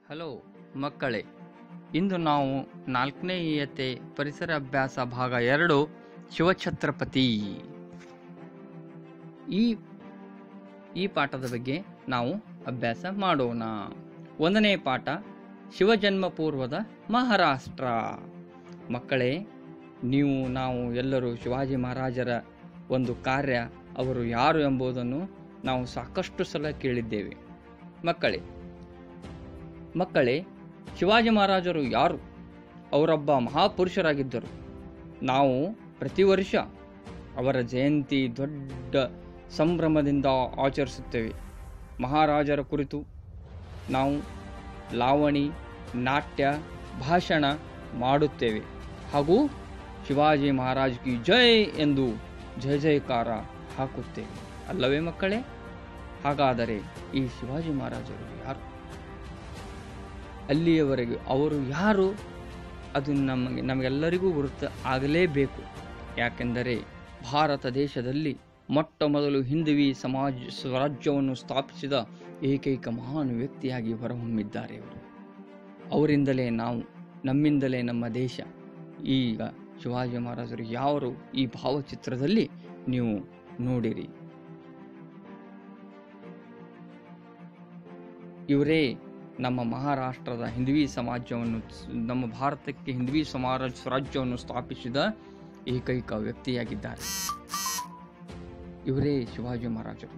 Hello ಮಕ್ಕಳೇ ಇಂದು ನಾವು ನಾಲ್ಕನೇ ಇಯತೆ ಪರಿಸರ ಅಭ್ಯಾಸ ಭಾಗ ಎರಡು ಶಿವಛತ್ರಪತಿ ಈ ಈ ಪಾಠದ ಬಗ್ಗೆ ನಾವು ಅಭ್ಯಾಸ ಮಾಡೋಣ ಒಂದನೇ ಪಾಠ ಶಿವಜನ್ಮ ಪೂರ್ವದ ಮಹಾರಾಷ್ಟ್ರ ಮಕ್ಕಳೇ ನೀವು ನಾವು ಎಲ್ಲರೂ ಶಿವಾಜಿ ಮಹಾರಾಜರ ಒಂದು ಕಾರ್ಯ ಅವರು ಯಾರು ಎಂಬುದನ್ನು ನಾವು ಸಾಕಷ್ಟು ಸಲ ಕೇಳಿದ್ದೇವೆ ಮಕ್ಕಳೇ ಮಕ್ಕಳೇ ಶಿವಾಜಿ ಮಹಾರಾಜರು ಯಾರು ಅವರೊಬ್ಬ ಮಹಾಪುರುಷರಾಗಿದ್ದರು ನಾವು ಪ್ರತಿ ವರ್ಷ ಅವರ ಜಯಂತಿ ದೊಡ್ಡ ಸಂಭ್ರಮದಿಂದ ಆಚರಿಸುತ್ತೇವೆ ಮಹಾರಾಜರ ಕುರಿತು ನಾವು ಲಾವಣಿ ನಾಟ್ಯ ಭಾಷಣ ಮಾಡುತ್ತೇವೆ ಹಾಗೂ ಶಿವಾಜಿ ಮಹಾರಾಜ್ ಕಿ ಜೈ ಎಂದು ಜಯ ಜಯಕಾರ ಹಾಕುತ್ತೇವೆ ಅಲ್ಲವೇ ಮಕ್ಕಳೇ ಹಾಗಾದರೆ ಈ ಶಿವಾಜಿ ಮಹಾರಾಜರು ಯಾರು ಅಲ್ಲಿಯವರೆಗೆ ಅವರು ಯಾರು ಅದು ನಮಗೆ ನಮಗೆಲ್ಲರಿಗೂ ಗುರುತು ಆಗಲೇಬೇಕು ಯಾಕೆಂದರೆ ಭಾರತ ದೇಶದಲ್ಲಿ ಮೊಟ್ಟ ಮೊದಲು ಹಿಂದುವಿ ಸಮಾಜ ಸ್ವರಾಜ್ಯವನ್ನು ಸ್ಥಾಪಿಸಿದ ಏಕೈಕ ಮಹಾನ್ ವ್ಯಕ್ತಿಯಾಗಿ ಹೊರಹೊಮ್ಮಿದ್ದಾರೆ ಅವರು ಅವರಿಂದಲೇ ನಾವು ನಮ್ಮಿಂದಲೇ ನಮ್ಮ ದೇಶ ಈಗ ಶಿವಾಜಿ ಮಹಾರಾಜರು ಯಾರು ಈ ಭಾವಚಿತ್ರದಲ್ಲಿ ನೀವು ನೋಡಿರಿ ಇವರೇ ನಮ್ಮ ಮಹಾರಾಷ್ಟ್ರದ ಹಿಂದ್ವಿ ಸಮಾಜವನ್ನು ನಮ್ಮ ಭಾರತಕ್ಕೆ ಹಿಂದ್ವಿ ಸಮಾಜ ಸ್ವರಾಜ್ಯವನ್ನು ಸ್ಥಾಪಿಸಿದ ಏಕೈಕ ವ್ಯಕ್ತಿಯಾಗಿದ್ದಾರೆ ಇವರೇ ಶಿವಾಜಿ ಮಹಾರಾಜರು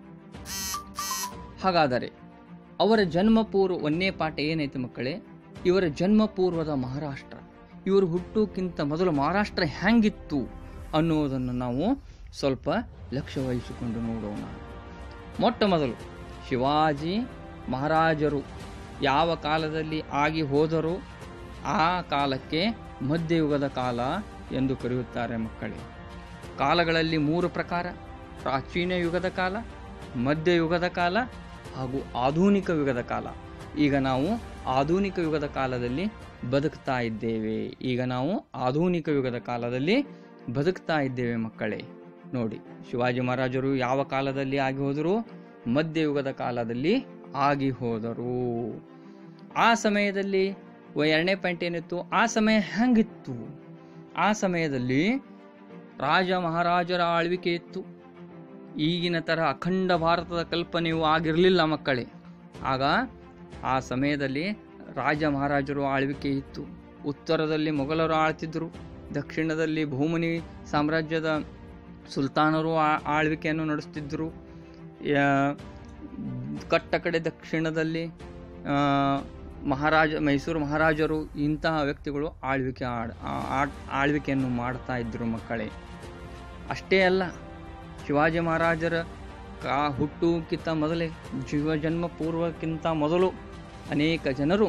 ಹಾಗಾದರೆ ಅವರ ಜನ್ಮ ಪೂರ್ವ ಒಂದೇ ಪಾಠ ಏನೈತೆ ಮಕ್ಕಳೇ ಇವರ ಜನ್ಮ ಪೂರ್ವದ ಮಹಾರಾಷ್ಟ್ರ ಇವರು ಹುಟ್ಟೋಕ್ಕಿಂತ ಮೊದಲು ಮಹಾರಾಷ್ಟ್ರ ಹೆಂಗಿತ್ತು ಅನ್ನುವುದನ್ನು ನಾವು ಸ್ವಲ್ಪ ಲಕ್ಷ್ಯ ವಹಿಸಿಕೊಂಡು ನೋಡೋಣ ಮೊಟ್ಟ ಮೊದಲು ಶಿವಾಜಿ ಮಹಾರಾಜರು ಯಾವ ಕಾಲದಲ್ಲಿ ಆಗಿ ಹೋದರೋ ಆ ಕಾಲಕ್ಕೆ ಮಧ್ಯಯುಗದ ಕಾಲ ಎಂದು ಕರೆಯುತ್ತಾರೆ ಮಕ್ಕಳೇ ಕಾಲಗಳಲ್ಲಿ ಮೂರು ಪ್ರಕಾರ ಪ್ರಾಚೀನ ಯುಗದ ಕಾಲ ಮಧ್ಯಯುಗದ ಕಾಲ ಹಾಗೂ ಆಧುನಿಕ ಯುಗದ ಕಾಲ ಈಗ ನಾವು ಆಧುನಿಕ ಯುಗದ ಕಾಲದಲ್ಲಿ ಬದುಕ್ತಾ ಇದ್ದೇವೆ ಈಗ ನಾವು ಆಧುನಿಕ ಯುಗದ ಕಾಲದಲ್ಲಿ ಬದುಕ್ತಾ ಇದ್ದೇವೆ ಮಕ್ಕಳೇ ನೋಡಿ ಶಿವಾಜಿ ಮಹಾರಾಜರು ಯಾವ ಕಾಲದಲ್ಲಿ ಆಗಿ ಹೋದರು ಮಧ್ಯಯುಗದ ಕಾಲದಲ್ಲಿ ಆಗಿ ಹೋದರು ಆ ಸಮಯದಲ್ಲಿ ವ- ಎರಡನೇ ಪಾಯಿಂಟ್ ಏನಿತ್ತು ಆ ಸಮಯ ಹೆಂಗಿತ್ತು ಆ ಸಮಯದಲ್ಲಿ ರಾಜ ಮಹಾರಾಜರ ಆಳ್ವಿಕೆ ಇತ್ತು ಈಗಿನ ಥರ ಅಖಂಡ ಭಾರತದ ಕಲ್ಪನೆಯು ಆಗಿರಲಿಲ್ಲ ಮಕ್ಕಳೇ ಆಗ ಆ ಸಮಯದಲ್ಲಿ ರಾಜ ಮಹಾರಾಜರು ಆಳ್ವಿಕೆ ಇತ್ತು ಉತ್ತರದಲ್ಲಿ ಮೊಘಲರು ಆಳ್ತಿದ್ರು ದಕ್ಷಿಣದಲ್ಲಿ ಭೂಮನಿ ಸಾಮ್ರಾಜ್ಯದ ಸುಲ್ತಾನರು ಆ- ಆಳ್ವಿಕೆಯನ್ನು ನಡೆಸ್ತಿದ್ದರು ಯಾ- ಕಟ್ಟ ಕಡೆ ದಕ್ಷಿಣದಲ್ಲಿ ಆ, ಮಹಾರಾಜ ಮೈಸೂರು ಮಹಾರಾಜರು ಇಂತಹ ವ್ಯಕ್ತಿಗಳು ಆಳ್ವಿಕೆ ಆಡ್ ಆ- ಆ- ಆಳ್ವಿಕೆಯನ್ನು ಮಾಡ್ತಾ ಇದ್ದರು ಮಕ್ಕಳೇ ಅಷ್ಟೇ ಅಲ್ಲ ಶಿವಾಜಿ ಮಹಾರಾಜರ ಕಾ ಹುಟ್ಟುಕ್ಕಿಂತ ಮೊದಲೇ ಜೀವ ಜನ್ಮ ಪೂರ್ವಕ್ಕಿಂತ ಮೊದಲು ಅನೇಕ ಜನರು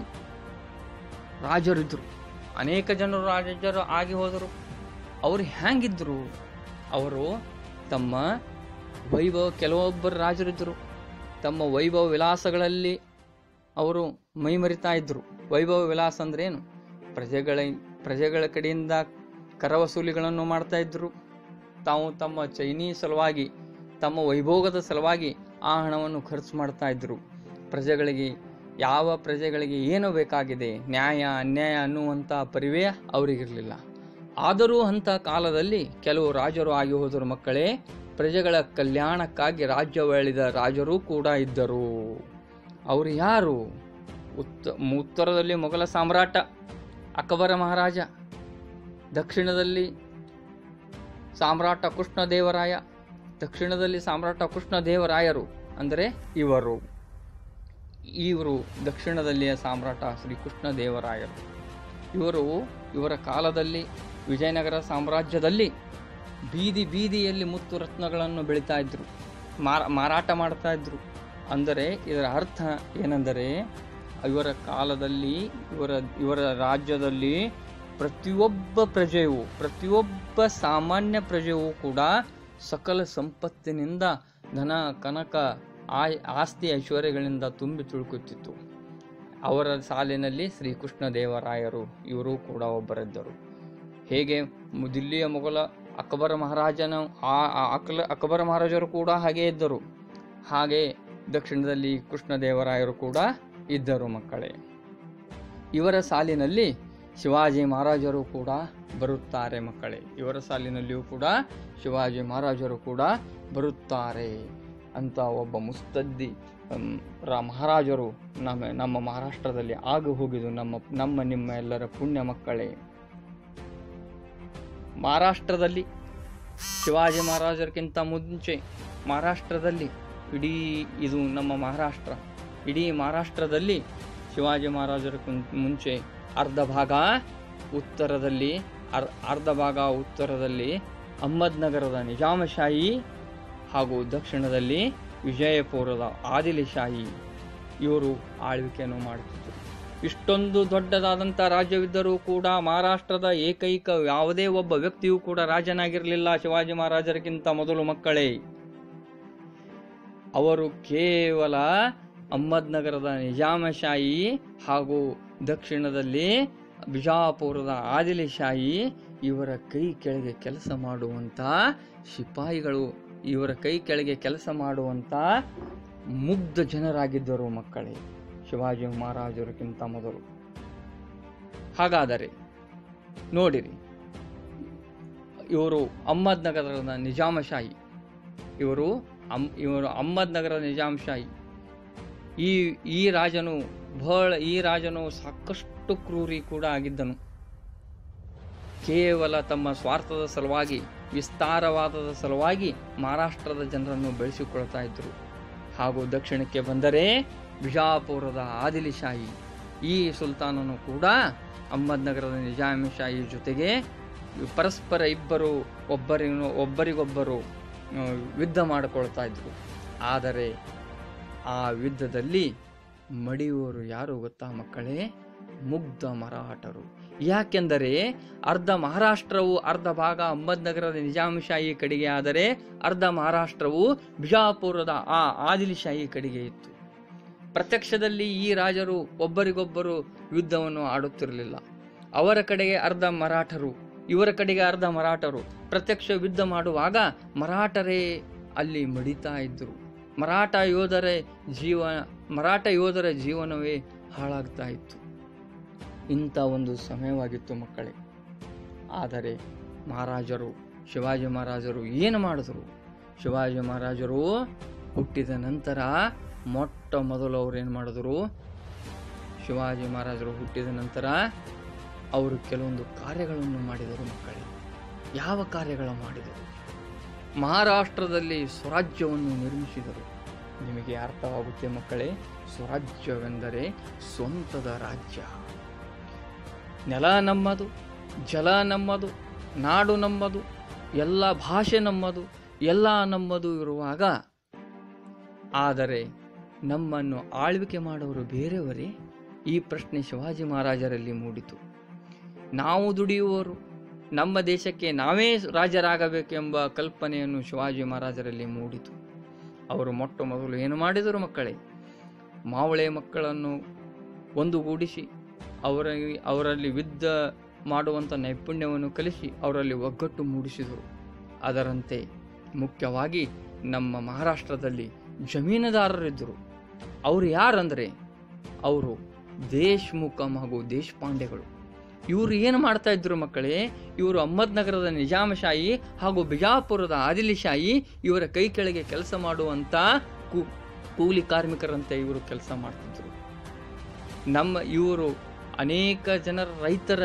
ರಾಜರಿದ್ದರು ಅನೇಕ ಜನರು ರಾಜರು ಆಗಿ ಹೋದರು ಅವರು ಹೆಂಗಿದ್ರು ಅವರು ತಮ್ಮ ವೈಭವ ಕೆಲವೊಬ್ಬರು ರಾಜರಿದ್ದರು ತಮ್ಮ ವೈಭವ ವಿಲಾಸಗಳಲ್ಲಿ ಅವರು ಮೈಮರಿತಾ ಇದ್ರು ವೈಭವ ವಿಲಾಸ ಅಂದ್ರೆ ಏನು ಪ್ರಜೆಗಳ ಪ್ರಜೆಗಳ ಕಡೆಯಿಂದ ಕರ ವಸೂಲಿಗಳನ್ನು ಮಾಡ್ತಾ ಇದ್ರು ತಾವು ತಮ್ಮ ಚೈನೀ ಸಲುವಾಗಿ ತಮ್ಮ ವೈಭೋಗದ ಸಲುವಾಗಿ ಆ ಹಣವನ್ನು ಖರ್ಚು ಮಾಡ್ತಾ ಇದ್ರು ಪ್ರಜೆಗಳಿಗೆ ಯಾವ ಪ್ರಜೆಗಳಿಗೆ ಏನು ಬೇಕಾಗಿದೆ ನ್ಯಾಯ ಅನ್ಯಾಯ ಅನ್ನುವಂಥ ಪರಿವೇ ಅವರಿಗಿರಲಿಲ್ಲ ಆದರೂ ಅಂಥ ಕಾಲದಲ್ಲಿ ಕೆಲವು ರಾಜರು ಆಗಿ ಹೋದರು ಮಕ್ಕಳೇ ಪ್ರಜೆಗಳ ಕಲ್ಯಾಣಕ್ಕಾಗಿ ರಾಜ್ಯವಾಳಿದ ರಾಜರು ಕೂಡ ಇದ್ದರು ಅವರು ಯಾರು ಉತ್ತ ಉತ್ತರದಲ್ಲಿ ಮೊಘಲ ಸಾಮ್ರಾಟ ಅಕ್ಬರ ಮಹಾರಾಜ ದಕ್ಷಿಣದಲ್ಲಿ ಸಾಮ್ರಾಟ ಕೃಷ್ಣದೇವರಾಯ ದಕ್ಷಿಣದಲ್ಲಿ ಸಾಮ್ರಾಟ ಕೃಷ್ಣದೇವರಾಯರು ಅಂದರೆ ಇವರು ಇವರು ದಕ್ಷಿಣದಲ್ಲಿಯ ಸಾಮ್ರಾಟ ಶ್ರೀ ಕೃಷ್ಣದೇವರಾಯರು ಇವರು ಇವರ ಕಾಲದಲ್ಲಿ ವಿಜಯನಗರ ಸಾಮ್ರಾಜ್ಯದಲ್ಲಿ ಬೀದಿ ಬೀದಿಯಲ್ಲಿ ಮುತ್ತು ರತ್ನಗಳನ್ನು ಬೆಳೀತಾ ಇದ್ರು ಮಾರ ಮಾರಾಟ ಮಾಡ್ತಾ ಇದ್ರು ಅಂದರೆ ಇದರ ಅರ್ಥ ಏನೆಂದರೆ ಇವರ ಕಾಲದಲ್ಲಿ ಇವರ ಇವರ ರಾಜ್ಯದಲ್ಲಿ ಪ್ರತಿಯೊಬ್ಬ ಪ್ರಜೆಯು ಪ್ರತಿಯೊಬ್ಬ ಸಾಮಾನ್ಯ ಪ್ರಜೆಯೂ ಕೂಡ ಸಕಲ ಸಂಪತ್ತಿನಿಂದ ಧನ ಕನಕ ಆಯ್ ಆಸ್ತಿ ಐಶ್ವರ್ಯಗಳಿಂದ ತುಂಬಿ ತುಳುಕುತ್ತಿತ್ತು ಅವರ ಸಾಲಿನಲ್ಲಿ ಶ್ರೀಕೃಷ್ಣ ದೇವರಾಯರು ಇವರು ಕೂಡ ಒಬ್ಬರಿದ್ದರು ಹೇಗೆ ಮು- ದಿಲ್ಲಿಯ ಮೊಘಲ ಅಕ್ಬರ ಮಹಾರಾಜನ ಆ ಆ ಅಕ್ಲ ಅಕ್ಬರ ಮಹಾರಾಜರು ಕೂಡ ಹಾಗೆ ಇದ್ದರು ಹಾಗೆ ದಕ್ಷಿಣದಲ್ಲಿ ಕೃಷ್ಣದೇವರಾಯರು ಕೂಡ ಇದ್ದರು ಮಕ್ಕಳೇ ಇವರ ಸಾಲಿನಲ್ಲಿ ಶಿವಾಜಿ ಮಹಾರಾಜರು ಕೂಡ ಬರುತ್ತಾರೆ ಮಕ್ಕಳೇ ಇವರ ಸಾಲಿನಲ್ಲಿಯೂ ಕೂಡ ಶಿವಾಜಿ ಮಹಾರಾಜರು ಕೂಡ ಬರುತ್ತಾರೆ ಅಂತ ಒಬ್ಬ ಮುಸ್ತದ್ದಿ ಹ್ಮ್, ರ ಮಹಾರಾಜರು ನಮ್ಮ ನಮ್ಮ ಮಹಾರಾಷ್ಟ್ರದಲ್ಲಿ ಆಗು ಹೋಗಿದ್ದು ನಮ್ಮ ನಮ್ಮ ನಿಮ್ಮ ಎಲ್ಲರ ಪುಣ್ಯ ಮಕ್ಕಳೇ ಮಹಾರಾಷ್ಟ್ರದಲ್ಲಿ ಶಿವಾಜಿ ಮಹಾರಾಜರಿಗಿಂತ ಮುಂಚೆ ಮಹಾರಾಷ್ಟ್ರದಲ್ಲಿ ಇಡೀ ಇದು ನಮ್ಮ ಮಹಾರಾಷ್ಟ್ರ ಇಡೀ ಮಹಾರಾಷ್ಟ್ರದಲ್ಲಿ ಶಿವಾಜಿ ಮಹಾರಾಜರ ಮುಂಚೆ ಅರ್ಧ ಭಾಗ ಉತ್ತರದಲ್ಲಿ ಅರ್ ಅರ್ಧ ಭಾಗ ಉತ್ತರದಲ್ಲಿ ಅಹ್ಮದ್ನಗರದ ನಿಜಾಮಶಾಹಿ ಹಾಗೂ ದಕ್ಷಿಣದಲ್ಲಿ ವಿಜಯಪುರದ ಆದಿಲಿಶಾಹಿ ಇವರು ಆಳ್ವಿಕೆಯನ್ನು ಮಾಡುತ್ತಿದ್ದರು ಇಷ್ಟೊಂದು ದೊಡ್ಡದಾದಂಥ ರಾಜ್ಯವಿದ್ದರೂ ಕೂಡ ಮಹಾರಾಷ್ಟ್ರದ ಏಕೈಕ ಯಾವುದೇ ಒಬ್ಬ ವ್ಯಕ್ತಿಯೂ ಕೂಡ ರಾಜನಾಗಿರಲಿಲ್ಲ ಶಿವಾಜಿ ಮಹಾರಾಜರಿಗಿಂತ ಮೊದಲು ಮಕ್ಕಳೇ ಅವರು ಕೇವಲ ಅಹ್ಮದ್ನಗರದ ನಿಜಾಮಶಾಹಿ ಹಾಗೂ ದಕ್ಷಿಣದಲ್ಲಿ ಬಿಜಾಪುರದ ಆದಿಲಿಶಾಹಿ ಇವರ ಕೈ ಕೆಳಗೆ ಕೆಲಸ ಮಾಡುವಂತ ಸಿಪಾಯಿಗಳು ಇವರ ಕೈ ಕೆಳಗೆ ಕೆಲಸ ಮಾಡುವಂತ ಮುಗ್ಧ ಜನರಾಗಿದ್ದರು ಮಕ್ಕಳೇ ಶಿವಾಜಿ ಮಹಾರಾಜರಿಗಿಂತ ಮೊದಲು ಹಾಗಾದರೆ ನೋಡಿರಿ ಇವರು ಅಹ್ಮದ್ನಗರದ ನಿಜಾಮಶಾಹಿ ಇವರು ಅಮ್ ಇವರು ಅಹ್ಮದ್ನಗರದ ನಿಜಾಮಶಾಹಿ ಈ ಈ ರಾಜನು ಬಹಳ ಈ ರಾಜನು ಸಾಕಷ್ಟು ಕ್ರೂರಿ ಕೂಡ ಆಗಿದ್ದನು ಕೇವಲ ತಮ್ಮ ಸ್ವಾರ್ಥದ ಸಲುವಾಗಿ ವಿಸ್ತಾರವಾದದ ಸಲುವಾಗಿ ಮಹಾರಾಷ್ಟ್ರದ ಜನರನ್ನು ಬೆಳೆಸಿಕೊಳ್ತಾ ಇದ್ರು ಹಾಗೂ ದಕ್ಷಿಣಕ್ಕೆ ಬಂದರೆ ಬಿಜಾಪುರದ ಆದಿಲಿಶಾಹಿ ಈ ಸುಲ್ತಾನನು ಕೂಡ ಅಹ್ಮದ್ನಗರದ ನಿಜಾಮಶಾಹಿ ಜೊತೆಗೆ ಪರಸ್ಪರ ಇಬ್ಬರು ಒಬ್ಬರಿಗೂ ಒಬ್ಬರಿಗೊಬ್ಬರು ಆ, ಯುದ್ಧ ಮಾಡಿಕೊಳ್ತಾ ಇದ್ರು ಆದರೆ ಆ ಯುದ್ಧದಲ್ಲಿ ಮಡಿಯುವವರು ಯಾರು ಗೊತ್ತಾ ಮಕ್ಕಳೇ ಮುಗ್ಧ ಮರಾಠರು ಯಾಕೆಂದರೆ ಅರ್ಧ ಮಹಾರಾಷ್ಟ್ರವು ಅರ್ಧ ಭಾಗ ಅಹ್ಮದ್ನಗರದ ನಿಜಾಮಶಾಹಿ ಕಡೆಗೆ ಆದರೆ ಅರ್ಧ ಮಹಾರಾಷ್ಟ್ರವು ಬಿಜಾಪುರದ ಆ ಆದಿಲ್ಶಾಹಿ ಕಡೆಗೆ ಇತ್ತು ಪ್ರತ್ಯಕ್ಷದಲ್ಲಿ ಈ ರಾಜರು ಒಬ್ಬರಿಗೊಬ್ಬರು ಯುದ್ಧವನ್ನು ಆಡುತ್ತಿರಲಿಲ್ಲ ಅವರ ಕಡೆಗೆ ಅರ್ಧ ಮರಾಠರು ಇವರ ಕಡೆಗೆ ಅರ್ಧ ಮರಾಠರು ಪ್ರತ್ಯಕ್ಷ ಯುದ್ಧ ಮಾಡುವಾಗ ಮರಾಠರೇ ಅಲ್ಲಿ ಮಡಿತಾ ಇದ್ದರು ಮರಾಠ ಯೋಧರ ಜೀವ ಮರಾಠ ಯೋಧರ ಜೀವನವೇ ಹಾಳಾಗ್ತಾ ಇತ್ತು ಇಂಥ ಒಂದು ಸಮಯವಾಗಿತ್ತು ಮಕ್ಕಳೇ ಆದರೆ ಮಹಾರಾಜರು ಶಿವಾಜಿ ಮಹಾರಾಜರು ಏನು ಮಾಡಿದ್ರು ಶಿವಾಜಿ ಮಹಾರಾಜರು ಹುಟ್ಟಿದ ನಂತರ ಮೊಟ್ಟ ಮೊದಲು ಅವ್ರು ಏನು ಮಾಡಿದ್ರು ಶಿವಾಜಿ ಮಹಾರಾಜರು ಹುಟ್ಟಿದ ನಂತರ ಅವರು ಕೆಲವೊಂದು ಕಾರ್ಯಗಳನ್ನು ಮಾಡಿದರು ಮಕ್ಕಳೇ ಯಾವ ಕಾರ್ಯಗಳು ಮಾಡಿದರು ಮಹಾರಾಷ್ಟ್ರದಲ್ಲಿ ಸ್ವರಾಜ್ಯವನ್ನು ನಿರ್ಮಿಸಿದರು ನಿಮಗೆ ಅರ್ಥವಾಗುತ್ತೆ ಮಕ್ಕಳೇ ಸ್ವರಾಜ್ಯವೆಂದರೆ ಸ್ವಂತದ ರಾಜ್ಯ ನೆಲ ನಮ್ಮದು ಜಲ ನಮ್ಮದು ನಾಡು ನಮ್ಮದು ಎಲ್ಲ ಭಾಷೆ ನಮ್ಮದು ಎಲ್ಲ ನಮ್ಮದು ಇರುವಾಗ ಆದರೆ ನಮ್ಮನ್ನು ಆಳ್ವಿಕೆ ಮಾಡುವವರು ಬೇರೆಯವರೇ ಈ ಪ್ರಶ್ನೆ ಶಿವಾಜಿ ಮಹಾರಾಜರಲ್ಲಿ ಮೂಡಿತು ನಾವು ದುಡಿಯುವವರು ನಮ್ಮ ದೇಶಕ್ಕೆ ನಾವೇ ರಾಜರಾಗಬೇಕೆಂಬ ಕಲ್ಪನೆಯನ್ನು ಶಿವಾಜಿ ಮಹಾರಾಜರಲ್ಲಿ ಮೂಡಿತು ಅವರು ಮೊಟ್ಟ ಮೊದಲು ಏನು ಮಾಡಿದರು ಮಕ್ಕಳೇ ಮಾವಳೆ ಮಕ್ಕಳನ್ನು ಒಂದುಗೂಡಿಸಿ ಅವರ ಅವರಲ್ಲಿ ಯುದ್ಧ ಮಾಡುವಂಥ ನೈಪುಣ್ಯವನ್ನು ಕಲಿಸಿ ಅವರಲ್ಲಿ ಒಗ್ಗಟ್ಟು ಮೂಡಿಸಿದರು ಅದರಂತೆ ಮುಖ್ಯವಾಗಿ ನಮ್ಮ ಮಹಾರಾಷ್ಟ್ರದಲ್ಲಿ ಜಮೀನುದಾರರಿದ್ದರು ಅವರು ಯಾರಂದರೆ ಅವರು ದೇಶ್ಮುಖ ಹಾಗೂ ದೇಶಪಾಂಡೆಗಳು ಇವರು ಏನು ಮಾಡ್ತಾ ಇದ್ರು ಮಕ್ಕಳೇ ಇವರು ಅಹ್ಮದ್ನಗರದ ನಿಜಾಮಶಾಹಿ ಹಾಗೂ ಬಿಜಾಪುರದ ಆದಿಲಿಶಾಹಿ ಇವರ ಕೈ ಕೆಳಗೆ ಕೆಲಸ ಮಾಡುವಂತ ಕೂ- ಕೂಲಿ ಕಾರ್ಮಿಕರಂತೆ ಇವರು ಕೆಲಸ ಮಾಡ್ತಿದ್ರು ನಮ್ಮ ಇವರು ಅನೇಕ ಜನರ ರೈತರ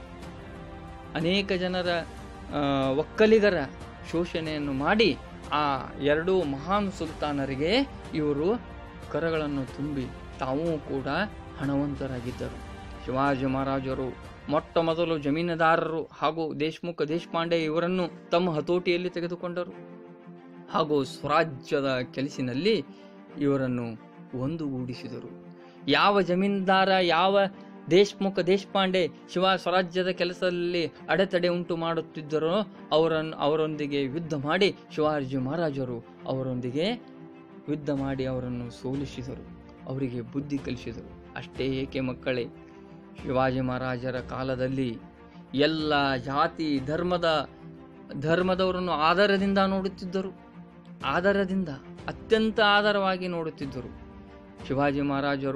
ಅನೇಕ ಜನರ ಆ, ಒಕ್ಕಲಿಗರ ಶೋಷಣೆಯನ್ನು ಮಾಡಿ ಆ ಎರಡೂ ಮಹಾನ್ ಸುಲ್ತಾನರಿಗೆ ಇವರು ಕರಗಳನ್ನು ತುಂಬಿ ತಾವೂ ಕೂಡ ಹಣವಂತರಾಗಿದ್ದರು ಶಿವಾಜಿ ಮಹಾರಾಜರು ಮೊಟ್ಟ ಮೊದಲು ಜಮೀನುದಾರರು ಹಾಗೂ ದೇಶಮುಖ ದೇಶಪಾಂಡೆ ಇವರನ್ನು ತಮ್ಮ ಹತೋಟಿಯಲ್ಲಿ ತೆಗೆದುಕೊಂಡರು ಹಾಗೂ ಸ್ವರಾಜ್ಯದ ಕೆಲಸಿನಲ್ಲಿ ಇವರನ್ನು ಒಂದುಗೂಡಿಸಿದರು ಯಾವ ಜಮೀನ್ದಾರ ಯಾವ ದೇಶಮುಖ ದೇಶಪಾಂಡೆ ಶಿವ ಸ್ವರಾಜ್ಯದ ಕೆಲಸದಲ್ಲಿ ಅಡೆತಡೆ ಉಂಟು ಮಾಡುತ್ತಿದ್ದರೋ ಅವರನ್ನು ಅವರೊಂದಿಗೆ ಯುದ್ಧ ಮಾಡಿ ಶಿವಾಜಿ ಮಹಾರಾಜರು ಅವರೊಂದಿಗೆ ಯುದ್ಧ ಮಾಡಿ ಅವರನ್ನು ಸೋಲಿಸಿದರು ಅವರಿಗೆ ಬುದ್ಧಿ ಕಲಿಸಿದರು ಅಷ್ಟೇ ಏಕೆ ಮಕ್ಕಳೇ ಶಿವಾಜಿ ಮಹಾರಾಜರ ಕಾಲದಲ್ಲಿ ಎಲ್ಲ ಜಾತಿ ಧರ್ಮದ ಧರ್ಮದವರನ್ನು ಆಧಾರದಿಂದ ನೋಡುತ್ತಿದ್ದರು ಆಧಾರದಿಂದ ಅತ್ಯಂತ ಆಧಾರವಾಗಿ ನೋಡುತ್ತಿದ್ದರು ಶಿವಾಜಿ ಮಹಾರಾಜರು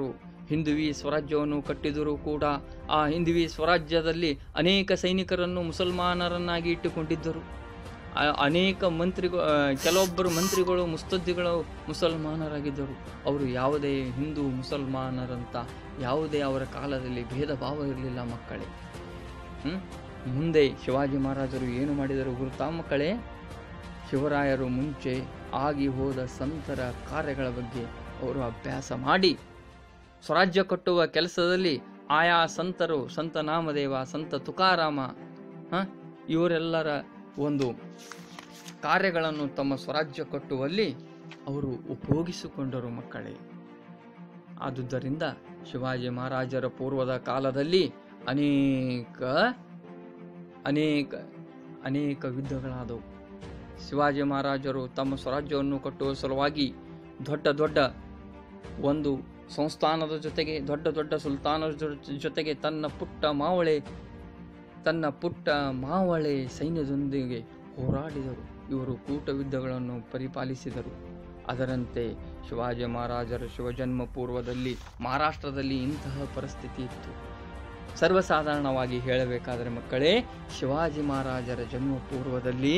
ಹಿಂದುವಿ ಸ್ವರಾಜ್ಯವನ್ನು ಕಟ್ಟಿದರೂ ಕೂಡ ಆ ಹಿಂದುವಿ ಸ್ವರಾಜ್ಯದಲ್ಲಿ ಅನೇಕ ಸೈನಿಕರನ್ನು ಮುಸಲ್ಮಾನರನ್ನಾಗಿ ಇಟ್ಟುಕೊಂಡಿದ್ದರು ಆ- ಅನೇಕ ಮಂತ್ರಿಗಳು ಕೆಲವೊಬ್ಬರು ಮಂತ್ರಿಗಳು ಮುಸ್ತದ್ದಿಗಳು ಮುಸಲ್ಮಾನರಾಗಿದ್ದರು ಅವರು ಯಾವುದೇ ಹಿಂದೂ ಮುಸಲ್ಮಾನರಂತ ಯಾವುದೇ ಅವರ ಕಾಲದಲ್ಲಿ ಭೇದ ಭಾವ ಇರಲಿಲ್ಲ ಮಕ್ಕಳೇ ಹ್ಮ್? ಮುಂದೆ ಶಿವಾಜಿ ಮಹಾರಾಜರು ಏನು ಮಾಡಿದರು ಗುರುತಾ ಮಕ್ಕಳೇ ಶಿವರಾಯರು ಮುಂಚೆ ಆಗಿ ಹೋದ ಸಂತರ ಕಾರ್ಯಗಳ ಬಗ್ಗೆ ಅವರು ಅಭ್ಯಾಸ ಮಾಡಿ ಸ್ವರಾಜ್ಯ ಕಟ್ಟುವ ಕೆಲಸದಲ್ಲಿ ಆಯಾ ಸಂತರು ಸಂತ ನಾಮದೇವ ಸಂತ ತುಕಾರಾಮ ಹ? ಇವರೆಲ್ಲರ ಒಂದು ಕಾರ್ಯಗಳನ್ನು ತಮ್ಮ ಸ್ವರಾಜ್ಯ ಕಟ್ಟುವಲ್ಲಿ ಅವರು ಉಪಯೋಗಿಸಿಕೊಂಡರು ಮಕ್ಕಳೇ ಆದುದರಿಂದ ಶಿವಾಜಿ ಮಹಾರಾಜರ ಪೂರ್ವದ ಕಾಲದಲ್ಲಿ ಅನೇಕ ಅನೇಕ ಅನೇಕ ಯುದ್ಧಗಳಾದವು ಶಿವಾಜಿ ಮಹಾರಾಜರು ತಮ್ಮ ಸ್ವರಾಜ್ಯವನ್ನು ಕಟ್ಟುವ ಸಲುವಾಗಿ ದೊಡ್ಡ ದೊಡ್ಡ ಒಂದು ಸಂಸ್ಥಾನದ ಜೊತೆಗೆ ದೊಡ್ಡ ದೊಡ್ಡ ಸುಲ್ತಾನರ ಜೊ- ಜೊತೆಗೆ ತನ್ನ ಪುಟ್ಟ ಮಾವಳೆ ತನ್ನ ಪುಟ್ಟ ಮಾವಳೆ ಸೈನ್ಯದೊಂದಿಗೆ ಹೋರಾಡಿದರು ಇವರು ಕೂಟ ಯುದ್ಧಗಳನ್ನು ಪರಿಪಾಲಿಸಿದರು ಅದರಂತೆ ಶಿವಾಜಿ ಮಹಾರಾಜರ ಶಿವಜನ್ಮ ಪೂರ್ವದಲ್ಲಿ ಮಹಾರಾಷ್ಟ್ರದಲ್ಲಿ ಇಂತಹ ಪರಿಸ್ಥಿತಿ ಇತ್ತು ಸರ್ವಸಾಧಾರಣವಾಗಿ ಹೇಳಬೇಕಾದರೆ ಮಕ್ಕಳೇ ಶಿವಾಜಿ ಮಹಾರಾಜರ ಜನ್ಮ ಪೂರ್ವದಲ್ಲಿ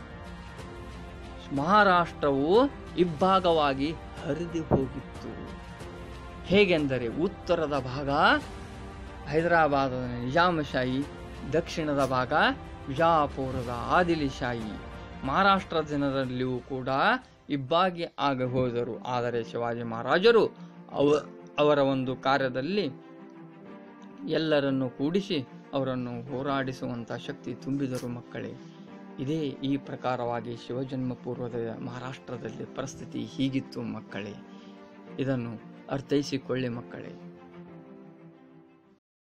ಮಹಾರಾಷ್ಟ್ರವು ಇಬ್ಬಾಗವಾಗಿ ಹರಿದು ಹೋಗಿತ್ತು ಹೇಗೆಂದರೆ ಉತ್ತರದ ಭಾಗ ಹೈದರಾಬಾದದ ನಿಜಾಮಶಾಹಿ ದಕ್ಷಿಣದ ಭಾಗ ಬಿಜಾಪುರದ ಆದಿಲಿಶಾಹಿ ಮಹಾರಾಷ್ಟ್ರ ಜನರಲ್ಲಿಯೂ ಕೂಡ ಇಬ್ಬಾಗಿ ಆಗ ಹೋದರು ಆದರೆ ಶಿವಾಜಿ ಮಹಾರಾಜರು ಅವ ಅವರ ಒಂದು ಕಾರ್ಯದಲ್ಲಿ ಎಲ್ಲರನ್ನು ಕೂಡಿಸಿ ಅವರನ್ನು ಹೋರಾಡಿಸುವಂಥ ಶಕ್ತಿ ತುಂಬಿದರು ಮಕ್ಕಳೇ ಇದೇ ಈ ಪ್ರಕಾರವಾಗಿ ಶಿವಜನ್ಮ ಪೂರ್ವದ ಮಹಾರಾಷ್ಟ್ರದಲ್ಲಿ ಪರಿಸ್ಥಿತಿ ಹೀಗಿತ್ತು ಮಕ್ಕಳೇ ಇದನ್ನು ಅರ್ಥೈಸಿಕೊಳ್ಳಿ ಮಕ್ಕಳೇ